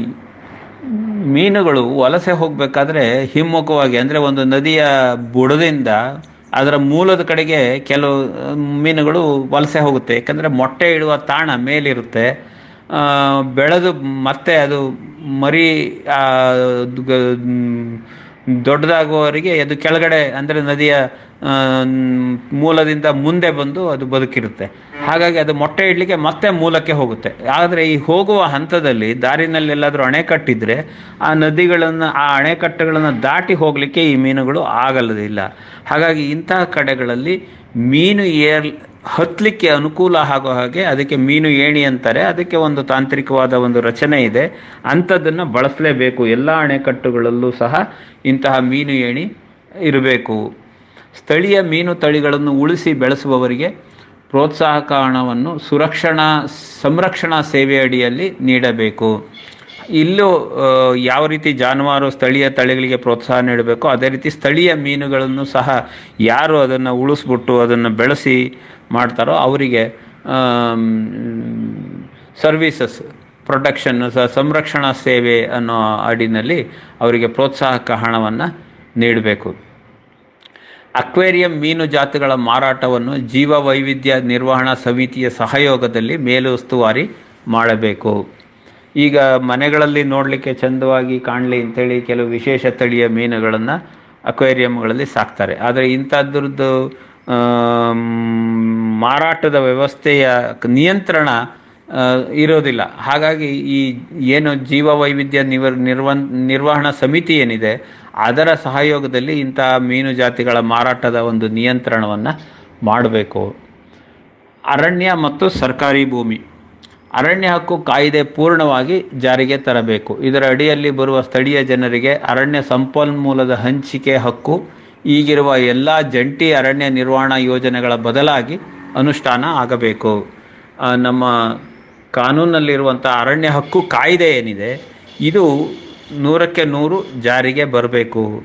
ಮೀನುಗಳು ವಲಸೆ ಹೋಗಬೇಕಾದ್ರೆ ಹಿಮ್ಮುಖವಾಗಿ ಅಂದರೆ ಒಂದು ನದಿಯ ಬುಡದಿಂದ ಅದರ ಮೂಲದ ಕಡೆಗೆ ಕೆಲವು ಆ, ಮೀನುಗಳು ವಲಸೆ ಹೋಗುತ್ತೆ ಯಾಕಂದರೆ ಮೊಟ್ಟೆ ಇಡುವ ತಾಣ ಮೇಲಿರುತ್ತೆ ಆ, ಬೆಳೆದು ಮತ್ತೆ ಅದು ಮರಿ ಆ, ಗ- ಮ್, ದೊಡ್ಡದಾಗುವವರೆಗೆ ಅದು ಕೆಳಗಡೆ ಅಂದರೆ ನದಿಯ ಆ, ಮ್, ಮೂಲದಿಂದ ಮುಂದೆ ಬಂದು ಅದು ಬದುಕಿರುತ್ತೆ ಹಾಗಾಗಿ ಅದು ಮೊಟ್ಟೆ ಇಡ್ಲಿಕ್ಕೆ ಮತ್ತೆ ಮೂಲಕ್ಕೆ ಹೋಗುತ್ತೆ ಆದರೆ ಈ ಹೋಗುವ ಹಂತದಲ್ಲಿ ದಾರಿನಲ್ಲಿ ಎಲ್ಲಾದರೂ ಅಣೆಕಟ್ಟಿದ್ರೆ ಆ ನದಿಗಳನ್ನು ಆ ಅಣೆಕಟ್ಟುಗಳನ್ನು ದಾಟಿ ಹೋಗಲಿಕ್ಕೆ ಈ ಮೀನುಗಳು ಆಗಲ್ಲದಿಲ್ಲ ಹಾಗಾಗಿ ಇಂತಹ ಕಡೆಗಳಲ್ಲಿ ಮೀನು ಏರ್ ಹತ್ತಲಿಕ್ಕೆ ಅನುಕೂಲ ಆಗೋ ಹಾಗೆ ಅದಕ್ಕೆ ಮೀನು ಏಣಿ ಅಂತಾರೆ ಅದಕ್ಕೆ ಒಂದು ತಾಂತ್ರಿಕವಾದ ಒಂದು ರಚನೆ ಇದೆ ಅಂಥದ್ದನ್ನು ಬಳಸಲೇಬೇಕು ಎಲ್ಲ ಅಣೆಕಟ್ಟುಗಳಲ್ಲೂ ಸಹ ಇಂತಹ ಮೀನು ಏಣಿ ಇರಬೇಕು ಸ್ಥಳೀಯ ಮೀನು ತಳಿಗಳನ್ನು ಉಳಿಸಿ ಬೆಳೆಸುವವರಿಗೆ ಪ್ರೋತ್ಸಾಹಕ ಹಣವನ್ನು ಸುರಕ್ಷಣಾ ಸಂರಕ್ಷಣಾ ಸೇವೆ ಅಡಿಯಲ್ಲಿ ನೀಡಬೇಕು ಇಲ್ಲೂ ಆ, ಯಾವ ರೀತಿ ಜಾನುವಾರು ಸ್ಥಳೀಯ ತಳಿಗಳಿಗೆ ಪ್ರೋತ್ಸಾಹ ನೀಡಬೇಕು ಅದೇ ರೀತಿ ಸ್ಥಳೀಯ ಮೀನುಗಳನ್ನು ಸಹ ಯಾರು ಅದನ್ನು ಉಳಿಸ್ಬಿಟ್ಟು ಅದನ್ನು ಬೆಳೆಸಿ ಮಾಡ್ತಾರೋ ಅವರಿಗೆ ಸರ್ವೀಸಸ್ ಪ್ರೊಟೆಕ್ಷನ್ ಸಂರಕ್ಷಣಾ ಸೇವೆ ಅನ್ನೋ ಅಡಿನಲ್ಲಿ ಅವರಿಗೆ ಪ್ರೋತ್ಸಾಹಕ ಹಣವನ್ನು ನೀಡಬೇಕು ಅಕ್ವೇರಿಯಂ ಮೀನು ಜಾತಿಗಳ ಮಾರಾಟವನ್ನು ಜೀವ ವೈವಿಧ್ಯ ನಿರ್ವಹಣಾ ಸಮಿತಿಯ ಸಹಯೋಗದಲ್ಲಿ ಮೇಲುಸ್ತುವಾರಿ ಮಾಡಬೇಕು ಈಗ ಮನೆಗಳಲ್ಲಿ ನೋಡಲಿಕ್ಕೆ ಚಂದವಾಗಿ ಕಾಣಲಿ ಅಂತೇಳಿ ಕೆಲವು ವಿಶೇಷ ತಳಿಯ ಮೀನುಗಳನ್ನು ಅಕ್ವೇರಿಯಂಗಳಲ್ಲಿ ಸಾಕ್ತಾರೆ ಆದರೆ ಇಂಥದ್ರದ್ದು ಆಮ್, ಮಾರಾಟದ ವ್ಯವಸ್ಥೆಯ ಕ- ನಿಯಂತ್ರಣ ಆ, ಇರೋದಿಲ್ಲ ಹಾಗಾಗಿ ಈ ಏನು ಜೀವ ವೈವಿಧ್ಯ ನಿವರ್ ನಿರ್ವಹಣ್ ನಿರ್ವಹಣಾ ಸಮಿತಿ ಏನಿದೆ ಅದರ ಸಹಯೋಗದಲ್ಲಿ ಇಂತಹ ಮೀನು ಜಾತಿಗಳ ಮಾರಾಟದ ಒಂದು ನಿಯಂತ್ರಣವನ್ನು ಮಾಡಬೇಕು ಅರಣ್ಯ ಮತ್ತು ಸರ್ಕಾರಿ ಭೂಮಿ ಅರಣ್ಯ ಹಕ್ಕು ಕಾಯ್ದೆ ಪೂರ್ಣವಾಗಿ ಜಾರಿಗೆ ತರಬೇಕು ಇದರ ಅಡಿಯಲ್ಲಿ ಬರುವ ಸ್ಥಳೀಯ ಜನರಿಗೆ ಅರಣ್ಯ ಸಂಪನ್ಮೂಲದ ಹಂಚಿಕೆ ಹಕ್ಕು ಈಗಿರುವ ಎಲ್ಲ ಜಂಟಿ ಅರಣ್ಯ ನಿರ್ವಹಣಾ ಯೋಜನೆಗಳ ಬದಲಾಗಿ ಅನುಷ್ಠಾನ ಆಗಬೇಕು ಆ, ನಮ್ಮ ಕಾನೂನಲ್ಲಿರುವಂಥ ಅರಣ್ಯ ಹಕ್ಕು ಕಾಯ್ದೆ ಏನಿದೆ ಇದು ನೂರಕ್ಕೆ ನೂರು ಜಾರಿಗೆ ಬರಬೇಕು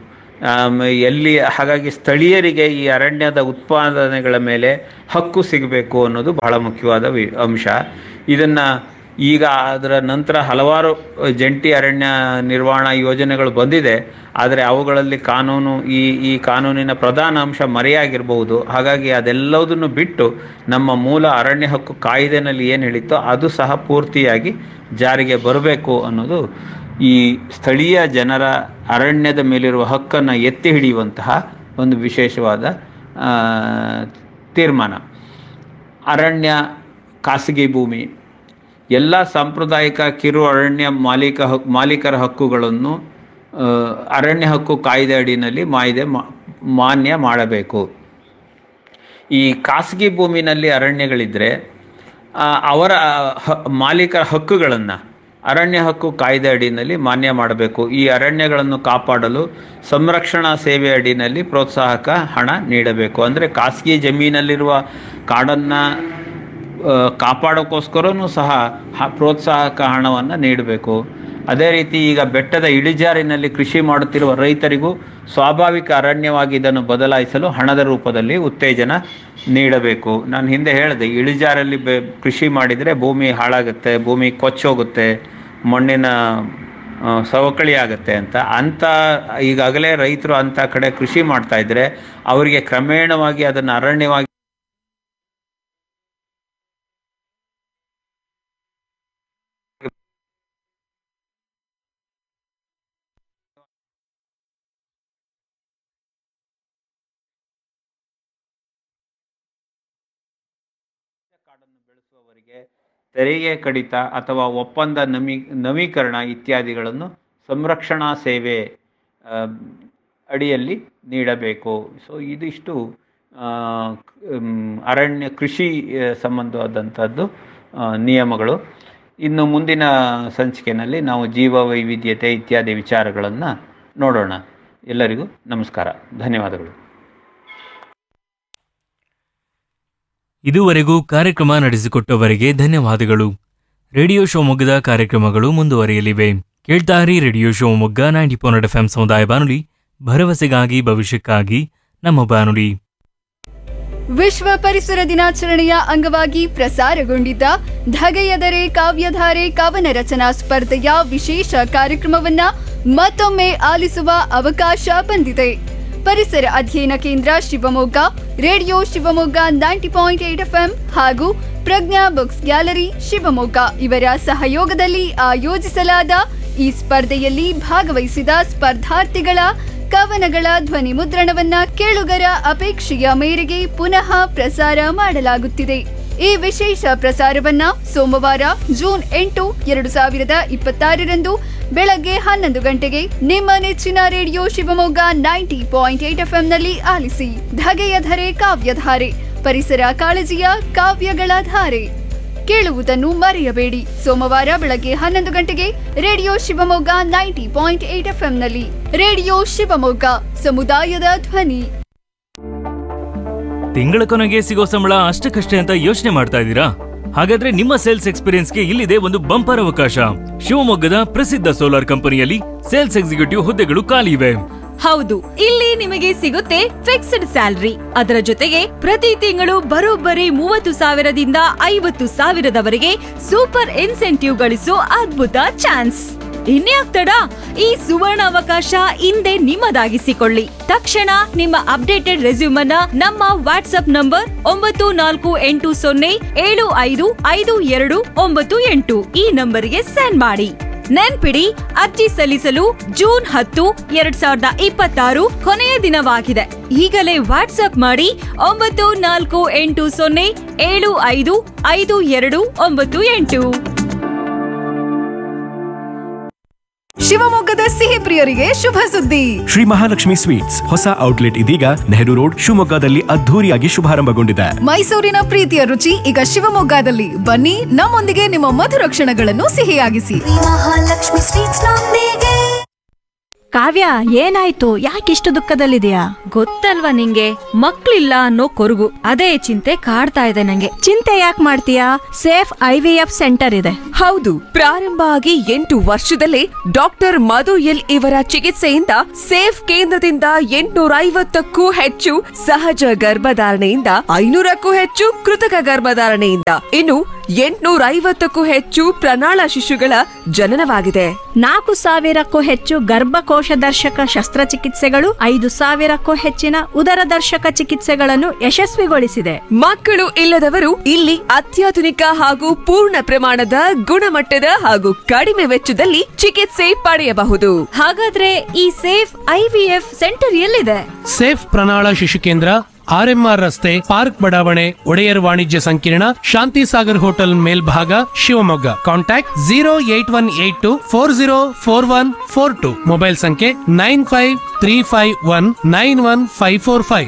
ಆಮ್, ಎಲ್ಲಿ ಹಾಗಾಗಿ ಸ್ಥಳೀಯರಿಗೆ ಈ ಅರಣ್ಯದ ಉತ್ಪಾದನೆಗಳ ಮೇಲೆ ಹಕ್ಕು ಸಿಗಬೇಕು ಅನ್ನೋದು ಬಹಳ ಮುಖ್ಯವಾದ ವಿ ಅಂಶ ಇದನ್ನು ಈಗ ಅದರ ನಂತರ ಹಲವಾರು ಜಂಟಿ ಅರಣ್ಯ ನಿರ್ವಹಣಾ ಯೋಜನೆಗಳು ಬಂದಿದೆ ಆದರೆ ಅವುಗಳಲ್ಲಿ ಕಾನೂನು ಈ ಈ ಕಾನೂನಿನ ಪ್ರಧಾನ ಅಂಶ ಮರೆಯಾಗಿರಬಹುದು ಹಾಗಾಗಿ ಅದೆಲ್ಲದನ್ನು ಬಿಟ್ಟು ನಮ್ಮ ಮೂಲ ಅರಣ್ಯ ಹಕ್ಕು ಕಾಯ್ದೆನಲ್ಲಿ ಏನು ಹೇಳಿತ್ತೋ ಅದು ಸಹ ಪೂರ್ತಿಯಾಗಿ ಜಾರಿಗೆ ಬರಬೇಕು ಅನ್ನೋದು ಈ ಸ್ಥಳೀಯ ಜನರ ಅರಣ್ಯದ ಮೇಲಿರುವ ಹಕ್ಕನ್ನು ಎತ್ತಿ ಹಿಡಿಯುವಂತಹ ಒಂದು ವಿಶೇಷವಾದ ಆ, ತೀರ್ಮಾನ ಅರಣ್ಯ ಖಾಸಗಿ ಭೂಮಿ ಎಲ್ಲ ಸಾಂಪ್ರದಾಯಿಕ ಕಿರು ಅರಣ್ಯ ಮಾಲೀಕ ಹಕ್ ಮಾಲೀಕರ ಹಕ್ಕುಗಳನ್ನು ಆ, ಅರಣ್ಯ ಹಕ್ಕು ಕಾಯ್ದೆ ಅಡಿನಲ್ಲಿ ಮಾಯ್ದೆ ಮಾ- ಮಾನ್ಯ ಮಾಡಬೇಕು ಈ ಖಾಸಗಿ ಭೂಮಿನಲ್ಲಿ ಅರಣ್ಯಗಳಿದ್ದರೆ ಆ, ಅವರ ಹ- ಮಾಲೀಕರ ಹಕ್ಕುಗಳನ್ನು ಅರಣ್ಯ ಹಕ್ಕು ಕಾಯ್ದೆ ಅಡಿನಲ್ಲಿ ಮಾನ್ಯ ಮಾಡಬೇಕು ಈ ಅರಣ್ಯಗಳನ್ನು ಕಾಪಾಡಲು ಸಂರಕ್ಷಣಾ ಸೇವೆ ಅಡಿನಲ್ಲಿ ಪ್ರೋತ್ಸಾಹಕ ಹಣ ನೀಡಬೇಕು ಅಂದರೆ ಖಾಸಗಿ ಜಮೀನಲ್ಲಿರುವ ಕಾಡನ್ನು ಕಾಪಾಡೋಕ್ಕೋಸ್ಕರನೂ ಸಹ ಹ- ಪ್ರೋತ್ಸಾಹಕ ಹಣವನ್ನು ನೀಡಬೇಕು ಅದೇ ರೀತಿ ಈಗ ಬೆಟ್ಟದ ಇಳಿಜಾರಿನಲ್ಲಿ ಕೃಷಿ ಮಾಡುತ್ತಿರುವ ರೈತರಿಗೂ ಸ್ವಾಭಾವಿಕ ಅರಣ್ಯವಾಗಿ ಇದನ್ನು ಬದಲಾಯಿಸಲು ಹಣದ ರೂಪದಲ್ಲಿ ಉತ್ತೇಜನ ನೀಡಬೇಕು ನಾನು ಹಿಂದೆ ಹೇಳಿದೆ ಇಳಿಜಾರಲ್ಲಿ ಬೆ ಕೃಷಿ ಮಾಡಿದರೆ ಭೂಮಿ ಹಾಳಾಗುತ್ತೆ ಭೂಮಿ ಕೊಚ್ಚೋಗುತ್ತೆ ಮಣ್ಣಿನ ಆ, ಸವಕಳಿ ಆಗುತ್ತೆ ಅಂತ ಅಂಥ ಈಗಾಗಲೇ ರೈತರು ಅಂಥ ಕಡೆ ಕೃಷಿ ಮಾಡ್ತಾ ಇದ್ರೆ ಅವರಿಗೆ ಕ್ರಮೇಣವಾಗಿ ಅದನ್ನು ಅರಣ್ಯವಾಗಿ ಕಾಡನ್ನು ಬೆಳೆಸುವವರಿಗೆ ತೆರಿಗೆ ಕಡಿತ ಅಥವಾ ಒಪ್ಪಂದ ನಮಿ ನವೀಕರಣ ಇತ್ಯಾದಿಗಳನ್ನು ಸಂರಕ್ಷಣಾ ಸೇವೆ ಆ, ಅಡಿಯಲ್ಲಿ ನೀಡಬೇಕು ಸೊ ಇದಿಷ್ಟು ಆ, ಮ್, ಅರಣ್ಯ ಕೃಷಿ ಆ, ಸಂಬಂಧವಾದಂಥದ್ದು ಆ, ನಿಯಮಗಳು ಇನ್ನು ಮುಂದಿನ ಸಂಚಿಕೆಯಲ್ಲಿ ನಾವು ಜೀವ ವೈವಿಧ್ಯತೆ ಇತ್ಯಾದಿ ವಿಚಾರಗಳನ್ನು ನೋಡೋಣ ಎಲ್ಲರಿಗೂ ನಮಸ್ಕಾರ ಧನ್ಯವಾದಗಳು ಇದುವರೆಗೂ ಕಾರ್ಯಕ್ರಮ ನಡೆಸಿಕೊಟ್ಟವರಿಗೆ ಧನ್ಯವಾದಗಳು ರೇಡಿಯೋ ಶಿವಮೊಗ್ಗದ ಕಾರ್ಯಕ್ರಮಗಳು ಮುಂದುವರಿಯಲಿವೆ ಕೇಳ್ತಾರಿ radio Shivamogga ninety point F ಸಮುದಾಯ ಬಾನುಲಿ ಭರವಸೆಗಾಗಿ ಭವಿಷ್ಯಕ್ಕಾಗಿ ನಮ್ಮ ಬಾನುಲಿ ವಿಶ್ವ ಪರಿಸರ ದಿನಾಚರಣೆಯ ಅಂಗವಾಗಿ ಪ್ರಸಾರಗೊಂಡಿದ್ದ ಧಗೆಯದರೆ ಕಾವ್ಯಧಾರೆ ಕವನ ರಚನಾ ಸ್ಪರ್ಧೆಯ ವಿಶೇಷ ಕಾರ್ಯಕ್ರಮವನ್ನ ಮತ್ತೊಮ್ಮೆ ಆಲಿಸುವ ಅವಕಾಶ ಬಂದಿದೆ ಪರಿಸರ ಅಧ್ಯಯನ ಕೇಂದ್ರ Shivamogga radio Shivamogga ninety point eight FM ಹಾಗೂ ಪ್ರಜ್ಞಾ ಬುಕ್ಸ್ ಗ್ಯಾಲರಿ ಶಿವಮೊಗ್ಗ ಇವರ ಸಹಯೋಗದಲ್ಲಿ ಆಯೋಜಿಸಲಾದ ಈ ಸ್ಪರ್ಧೆಯಲ್ಲಿ ಭಾಗವಹಿಸಿದ ಸ್ಪರ್ಧಾರ್ಥಿಗಳ ಕವನಗಳ ಧ್ವನಿ ಮುದ್ರಣವನ್ನ ಕೇಳುಗರ ಅಪೇಕ್ಷೆಯ ಮೇರೆಗೆ ಪುನಃ ಪ್ರಸಾರ ಮಾಡಲಾಗುತ್ತಿದೆ ಈ ವಿಶೇಷ ಪ್ರಸಾರವನ್ನ ಸೋಮವಾರ ಜೂನ್ ಎಂಟು ಎರಡು ಸಾವಿರದ ಇಪ್ಪತ್ತಾರರಂದು ಬೆಳಗ್ಗೆ ಹನ್ನೊಂದು ಗಂಟೆಗೆ ನಿಮ್ಮ ನೆಚ್ಚಿನ radio Shivamogga ninety point eight ಎಫ್ಎಂನಲ್ಲಿ ಆಲಿಸಿ ಧಗೆಯ ಧರೆ ಕಾವ್ಯಧಾರೆ ಪರಿಸರ ಕಾಳಜಿಯ ಕಾವ್ಯಗಳ ಧಾರೆ ಕೇಳುವುದನ್ನು ಮರೆಯಬೇಡಿ ಸೋಮವಾರ ಬೆಳಗ್ಗೆ ಹನ್ನೊಂದು ಗಂಟೆಗೆ radio Shivamogga ninety point eight ಎಫ್ಎಂನಲ್ಲಿ ರೇಡಿಯೋ ಶಿವಮೊಗ್ಗ ಸಮುದಾಯದ ಧ್ವನಿ ತಿಂಗಳ ಕೊನೆಗೆ ಸಿಗೋ ಸಂಬಳ ಅಷ್ಟಕ್ಕಷ್ಟೇ ಅಂತ ಯೋಚನೆ ಮಾಡ್ತಾ ಇದ್ದೀರಾ ಹಾಗಾದ್ರೆ ನಿಮ್ಮ ಸೇಲ್ಸ್ ಎಕ್ಸ್ಪೀರಿಯನ್ಸ್ಗೆ ಇಲ್ಲಿದೆ ಒಂದು ಬಂಪರ್ ಅವಕಾಶ ಶಿವಮೊಗ್ಗದ ಪ್ರಸಿದ್ಧ ಸೋಲಾರ್ ಕಂಪನಿಯಲ್ಲಿ ಸೇಲ್ಸ್ ಎಕ್ಸಿಕ್ಯೂಟಿವ್ ಹುದ್ದೆಗಳು ಖಾಲಿ ಇವೆ ಹೌದು ಇಲ್ಲಿ ನಿಮಗೆ ಸಿಗುತ್ತೆ ಫಿಕ್ಸ್ಡ್ ಸ್ಯಾಲರಿ ಅದರ ಜೊತೆಗೆ ಪ್ರತಿ ತಿಂಗಳು ಬರೋಬ್ಬರಿ ಮೂವತ್ತು ಸಾವಿರದಿಂದ ಐವತ್ತು ಸಾವಿರದವರೆಗೆ ಸೂಪರ್ ಇನ್ಸೆಂಟಿವ್ ಗಳಿಸೋ ಅದ್ಭುತ ಚಾನ್ಸ್ ಇನ್ಯಾಕ್ ತಡ ಈ ಸುವರ್ಣ ಅವಕಾಶ ಹಿಂದೆ ನಿಮ್ಮದಾಗಿಸಿಕೊಳ್ಳಿ ತಕ್ಷಣ ನಿಮ್ಮ ಅಪ್ಡೇಟೆಡ್ ರೆಸ್ಯೂಮ್ ಅನ್ನ ನಮ್ಮ ವಾಟ್ಸ್ಆಪ್ ನಂಬರ್ ಒಂಬತ್ತು ನಾಲ್ಕು ಎಂಟು ಸೊನ್ನೆ ಏಳು ಐದು ಐದು ಎರಡು ಒಂಬತ್ತು ಎಂಟು ಈ ನಂಬರಿಗೆ ಸೆಂಡ್ ಮಾಡಿ ನೆನ್ಪಿಡಿ ಅರ್ಜಿ ಸಲ್ಲಿಸಲು ಜೂನ್ ಹತ್ತು ಎರಡ್ ಸಾವಿರದ ಇಪ್ಪತ್ತಾರು ಕೊನೆಯ ದಿನವಾಗಿದೆ ಈಗಲೇ ವಾಟ್ಸ್ಆಪ್ ಮಾಡಿ ಒಂಬತ್ತು ನಾಲ್ಕು ಎಂಟು ಸೊನ್ನೆ ಏಳು ಐದು ಐದು ಎರಡು ಒಂಬತ್ತು ಎಂಟು ಶಿವಮೊಗ್ಗದ ಸಿಹಿ ಪ್ರಿಯರಿಗೆ ಶುಭ ಸುದ್ದಿ ಶ್ರೀ ಮಹಾಲಕ್ಷ್ಮಿ ಸ್ವೀಟ್ಸ್ ಹೊಸ ಔಟ್ಲೆಟ್ ಇದೀಗ ನೆಹರು ರೋಡ್ ಶಿವಮೊಗ್ಗದಲ್ಲಿ ಅದ್ಧೂರಿಯಾಗಿ ಶುಭಾರಂಭಗೊಂಡಿದೆ ಮೈಸೂರಿನ ಪ್ರೀತಿಯ ರುಚಿ ಈಗ ಶಿವಮೊಗ್ಗದಲ್ಲಿ ಬನ್ನಿ ನಮ್ಮೊಂದಿಗೆ ನಿಮ್ಮ ಮಧುರ ಕ್ಷಣಗಳನ್ನು ಸಿಹಿಯಾಗಿಸಿ ಶ್ರೀ ಮಹಾಲಕ್ಷ್ಮಿ ಸ್ವೀಟ್ಸ್ ನೊಂದಿಗೆ ಕಾವ್ಯ ಏನಾಯ್ತು ಯಾಕಿಷ್ಟು ದುಃಖದಲ್ಲಿದೆಯಾ ಗೊತ್ತಲ್ವಾ ನಿಂಗೆ ಮಕ್ಳಿಲ್ಲ ಅನ್ನೋ ಕೊರಗು ಅದೇ ಚಿಂತೆ ಕಾಡ್ತಾ ಇದೆ ನಂಗೆ ಚಿಂತೆ ಯಾಕೆ ಮಾಡ್ತೀಯಾ safe I V F centre ಇದೆ ಹೌದು ಪ್ರಾರಂಭ ಆಗಿ ಎಂಟು ವರ್ಷದಲ್ಲೇ ಡಾಕ್ಟರ್ ಮಧು ಎಲ್ ಇವರ ಚಿಕಿತ್ಸೆಯಿಂದ ಸೇಫ್ ಕೇಂದ್ರದಿಂದ ಎಂಟುನೂರ ಐವತ್ತಕ್ಕೂ ಹೆಚ್ಚು ಸಹಜ ಗರ್ಭಧಾರಣೆಯಿಂದ ಐನೂರಕ್ಕೂ ಹೆಚ್ಚು ಕೃತಕ ಗರ್ಭಧಾರಣೆಯಿಂದ ಇನ್ನು ಎಂಟುನೂರ ಐವತ್ತಕ್ಕೂ ಹೆಚ್ಚು ಪ್ರಣಾಳ ಶಿಶುಗಳ ಜನನವಾಗಿದೆ ನಾಲ್ಕು ಸಾವಿರಕ್ಕೂ ಹೆಚ್ಚು ಗರ್ಭಕೋಶ ದರ್ಶಕ ಶಸ್ತ್ರಚಿಕಿತ್ಸೆಗಳು ಐದು ಸಾವಿರಕ್ಕೂ ಹೆಚ್ಚಿನ ಉದರ ದರ್ಶಕ ಚಿಕಿತ್ಸೆಗಳನ್ನು ಯಶಸ್ವಿಗೊಳಿಸಿದೆ ಮಕ್ಕಳು ಇಲ್ಲದವರು ಇಲ್ಲಿ ಅತ್ಯಾಧುನಿಕ ಹಾಗೂ ಪೂರ್ಣ ಪ್ರಮಾಣದ ಗುಣಮಟ್ಟದ ಹಾಗೂ ಕಡಿಮೆ ವೆಚ್ಚದಲ್ಲಿ ಚಿಕಿತ್ಸೆ ಪಡೆಯಬಹುದು ಹಾಗಾದ್ರೆ ಈ ಸೇಫ್ ಐವಿಎಫ್ ಸೆಂಟರ್ ಎಲ್ಲಿದೆ ಸೇಫ್ ಪ್ರಣಾಳ ಶಿಶು ಕೇಂದ್ರ ಆರ್ಎಂಆರ್ ರಸ್ತೆ ಪಾರ್ಕ್ ಬಡಾವಣೆ ಒಡೆಯರ್ ವಾಣಿಜ್ಯ ಸಂಕೀರ್ಣ ಶಾಂತಿ ಸಾಗರ್ ಹೋಟೆಲ್ ಮೇಲ್ಭಾಗ Shivamogga contact zero eight one eight two four zero four one four two mobile ಸಂಖ್ಯೆ nine five three five one nine one five four five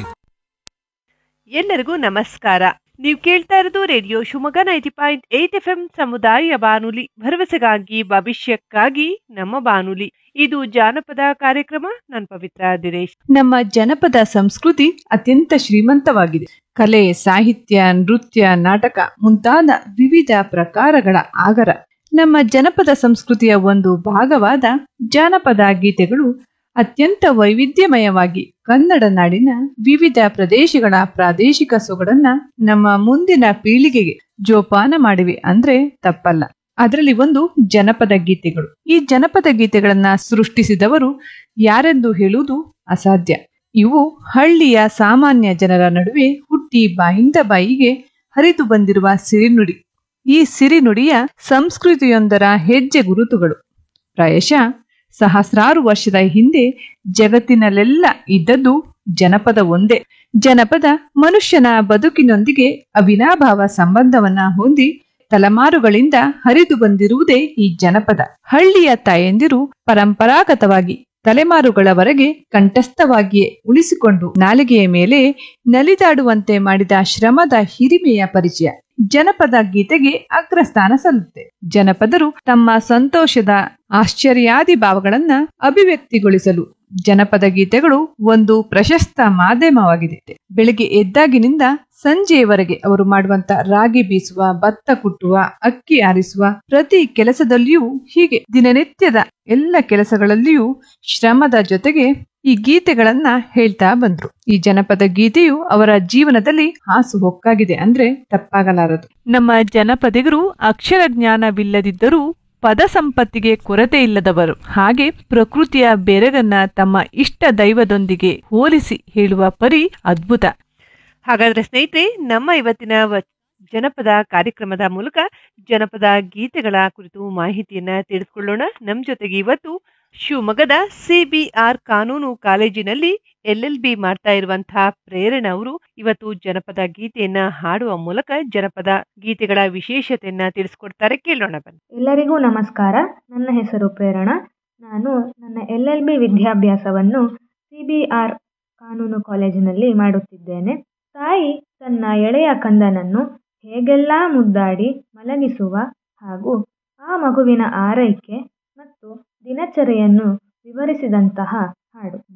ಎಲ್ಲರಿಗೂ ನಮಸ್ಕಾರ ನೀವು ಕೇಳ್ತಾ ಇರೋದು radio Shivamogga ninety point eight F M ಸಮುದಾಯ ಬಾನುಲಿ ಭರವಸೆಗಾಗಿ ಭವಿಷ್ಯಕ್ಕಾಗಿ ನಮ್ಮ ಬಾನುಲಿ ಇದು ಜಾನಪದ ಕಾರ್ಯಕ್ರಮ ನಾನು ಪವಿತ್ರ ದಿನೇಶ್ ನಮ್ಮ ಜನಪದ ಸಂಸ್ಕೃತಿ ಅತ್ಯಂತ ಶ್ರೀಮಂತವಾಗಿದೆ ಕಲೆ ಸಾಹಿತ್ಯ ನೃತ್ಯ ನಾಟಕ ಮುಂತಾದ ವಿವಿಧ ಪ್ರಕಾರಗಳ ಆಗರ ನಮ್ಮ ಜನಪದ ಸಂಸ್ಕೃತಿಯ ಒಂದು ಭಾಗವಾದ ಜಾನಪದ ಗೀತೆಗಳು ಅತ್ಯಂತ ವೈವಿಧ್ಯಮಯವಾಗಿ ಕನ್ನಡ ನಾಡಿನ ವಿವಿಧ ಪ್ರದೇಶಗಳ ಪ್ರಾದೇಶಿಕ ಸೊಗಡನ್ನ ನಮ್ಮ ಮುಂದಿನ ಪೀಳಿಗೆಗೆ ಜೋಪಾನ ಮಾಡಿವೆ ಅಂದ್ರೆ ತಪ್ಪಲ್ಲ ಅದರಲ್ಲಿ ಒಂದು ಜನಪದ ಗೀತೆಗಳು ಈ ಜನಪದ ಗೀತೆಗಳನ್ನ ಸೃಷ್ಟಿಸಿದವರು ಯಾರೆಂದು ಹೇಳುವುದು ಅಸಾಧ್ಯ ಇವು ಹಳ್ಳಿಯ ಸಾಮಾನ್ಯ ಜನರ ನಡುವೆ ಹುಟ್ಟಿ ಬಾಯಿಂದ ಬಾಯಿಗೆ ಹರಿದು ಬಂದಿರುವ ಸಿರಿನುಡಿ ಈ ಸಿರಿನುಡಿಯ ಸಂಸ್ಕೃತಿಯೊಂದರ ಹೆಜ್ಜೆ ಗುರುತುಗಳು ಪ್ರಾಯಶಃ ಸಹಸ್ರಾರು ವರ್ಷದ ಹಿಂದೆ ಜಗತ್ತಿನಲ್ಲೆಲ್ಲ ಇದ್ದದ್ದು ಜನಪದ ಒಂದೇ ಜನಪದ ಮನುಷ್ಯನ ಬದುಕಿನೊಂದಿಗೆ ಅವಿನಾಭಾವ ಸಂಬಂಧವನ್ನ ಹೊಂದಿ ತಲೆಮಾರುಗಳಿಂದ ಹರಿದು ಬಂದಿರುವುದೇ ಈ ಜನಪದ ಹಳ್ಳಿಯ ತಾಯಂದಿರು ಪರಂಪರಾಗತವಾಗಿ ತಲೆಮಾರುಗಳವರೆಗೆ ಕಂಠಸ್ಥವಾಗಿಯೇ ಉಳಿಸಿಕೊಂಡು ನಾಲಿಗೆಯ ಮೇಲೆ ನಲಿದಾಡುವಂತೆ ಮಾಡಿದ ಶ್ರಮದ ಹಿರಿಮೆಯ ಪರಿಚಯ ಜನಪದ ಗೀತೆಗೆ ಅಗ್ರಸ್ಥಾನ ಸಲ್ಲುತ್ತೆ ಜನಪದರು ತಮ್ಮ ಸಂತೋಷದ ಆಶ್ಚರ್ಯಾದಿ ಭಾವಗಳನ್ನ ಅಭಿವ್ಯಕ್ತಿಗೊಳಿಸಲು ಜನಪದ ಗೀತೆಗಳು ಒಂದು ಪ್ರಶಸ್ತ ಮಾಧ್ಯಮವಾಗಿದೆ ಬೆಳಗ್ಗೆ ಎದ್ದಾಗಿನಿಂದ ಸಂಜೆಯವರೆಗೆ ಅವರು ಮಾಡುವಂತ ರಾಗಿ ಬೀಸುವ ಭತ್ತ ಕುಟ್ಟುವ ಅಕ್ಕಿ ಆರಿಸುವ ಪ್ರತಿ ಕೆಲಸದಲ್ಲಿಯೂ ಹೀಗೆ ದಿನನಿತ್ಯದ ಎಲ್ಲ ಕೆಲಸಗಳಲ್ಲಿಯೂ ಶ್ರಮದ ಜೊತೆಗೆ ಈ ಗೀತೆಗಳನ್ನ ಹೇಳ್ತಾ ಬಂದ್ರು ಈ ಜನಪದ ಗೀತೆಯು ಅವರ ಜೀವನದಲ್ಲಿ ಹಾಸು ಹೊಕ್ಕಾಗಿದೆ ಅಂದ್ರೆ ತಪ್ಪಾಗಲಾರದು ನಮ್ಮ ಜನಪದಿಗರು ಅಕ್ಷರ ಜ್ಞಾನವಿಲ್ಲದಿದ್ದರೂ ಪದ ಸಂಪತ್ತಿಗೆ ಕೊರತೆ ಇಲ್ಲದವರು ಹಾಗೆ ಪ್ರಕೃತಿಯ ಬೆರಗನ್ನ ತಮ್ಮ ಇಷ್ಟ ದೈವದೊಂದಿಗೆ ಹೋಲಿಸಿ ಹೇಳುವ ಪರಿ ಅದ್ಭುತ ಹಾಗಾದ್ರೆ ಸ್ನೇಹಿತರೆ ನಮ್ಮ ಇವತ್ತಿನ ವ- ಜನಪದ ಕಾರ್ಯಕ್ರಮದ ಮೂಲಕ ಜನಪದ ಗೀತೆಗಳ ಕುರಿತು ಮಾಹಿತಿಯನ್ನ ತಿಳಿದುಕೊಳ್ಳೋಣ ನಮ್ಮ ಜೊತೆಗೆ ಇವತ್ತು ಶಿವಮೊಗ್ಗದ ಸಿಬಿಆರ್ ಕಾನೂನು ಕಾಲೇಜಿನಲ್ಲಿ ಎಲ್ ಎಲ್ ಬಿ ಮಾಡ್ತಾ ಇರುವಂತಹ ಪ್ರೇರಣಾ ಅವರು ಇವತ್ತು ಜನಪದ ಗೀತೆಯನ್ನ ಹಾಡುವ ಮೂಲಕ ಜನಪದ ಗೀತೆಗಳ ವಿಶೇಷತೆಯನ್ನ ತಿಳಿಸ್ಕೊಡ್ತಾರೆ ಕೇಳೋಣ ಬನ್ನಿ ಎಲ್ಲರಿಗೂ ನಮಸ್ಕಾರ ನನ್ನ ಹೆಸರು ಪ್ರೇರಣಾ ನಾನು ನನ್ನ ಎಲ್ ಎಲ್ ಬಿ ವಿದ್ಯಾಭ್ಯಾಸವನ್ನು ಸಿ ಬಿ ಆರ್ ಕಾನೂನು ಕಾಲೇಜಿನಲ್ಲಿ ಮಾಡುತ್ತಿದ್ದೇನೆ ತಾಯಿ ತನ್ನ ಎಳೆಯ ಕಂದನನ್ನು ಹೇಗೆಲ್ಲ ಮುದ್ದಾಡಿ ಮಲಗಿಸುವ ಹಾಗೂ ಆ ಮಗುವಿನ ಆರೈಕೆ ಮತ್ತು ದಿನಚರಿಯನ್ನು ವಿವರಿಸಿದಂತಹ ಹಾಡು